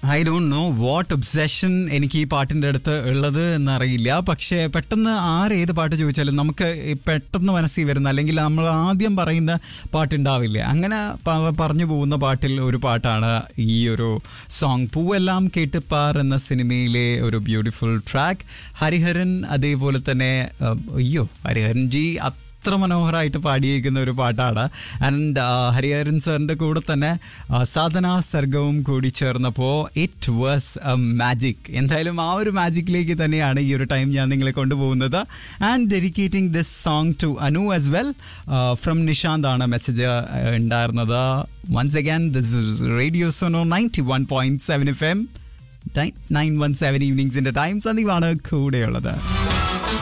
I don't know what obsession എനിക്ക് ഈ പാട്ടിന്റെ അടുത്ത് ഉള്ളത് എന്നറിയില്ല പക്ഷേ പെട്ടെന്ന് ആരേത് പാട്ട് ചോദിച്ചാലും നമുക്ക് ഈ പെട്ടെന്ന് മനസ്സിൽ വരുന്ന അല്ലെങ്കിൽ നമ്മൾ ആദ്യം പറയുന്ന പാട്ടുണ്ടാവില്ല അങ്ങനെ പ- പറഞ്ഞു പോകുന്ന പാട്ടിൽ ഒരു പാട്ടാണ് ഈ ഒരു സോങ് പൂവെല്ലാം കേട്ടുപ്പാർ എന്ന സിനിമയിലെ ഒരു ബ്യൂട്ടിഫുൾ ട്രാക്ക് ഹരിഹരൻ അതേപോലെ തന്നെ അഹ്, അയ്യോ ഹരിഹരൻ ജി അത്ര മനോഹരമായിട്ട് പാടിയേക്കുന്ന ഒരു പാട്ടാണ് ആൻഡ് ഹരിഹരൻ സാറിൻ്റെ കൂടെ തന്നെ ആ, സാധന സർഗവും കൂടി ചേർന്നപ്പോൾ ഇറ്റ് വാസ് എ മാജിക് എന്തായാലും ആ ഒരു മാജിക്കിലേക്ക് തന്നെയാണ് ഈ ഒരു ടൈം ഞാൻ നിങ്ങളെ കൊണ്ടുപോകുന്നത് and dedicating this song to Anu as well from Nishanth ആണ് മെസ്സേജ് ഉണ്ടായിരുന്നത് once again this radio Suno ninety one point seven F M nine one seven ഈവനിങ്സിൻ്റെ ടൈം സന്ദീപാണ് കൂടെയുള്ളത്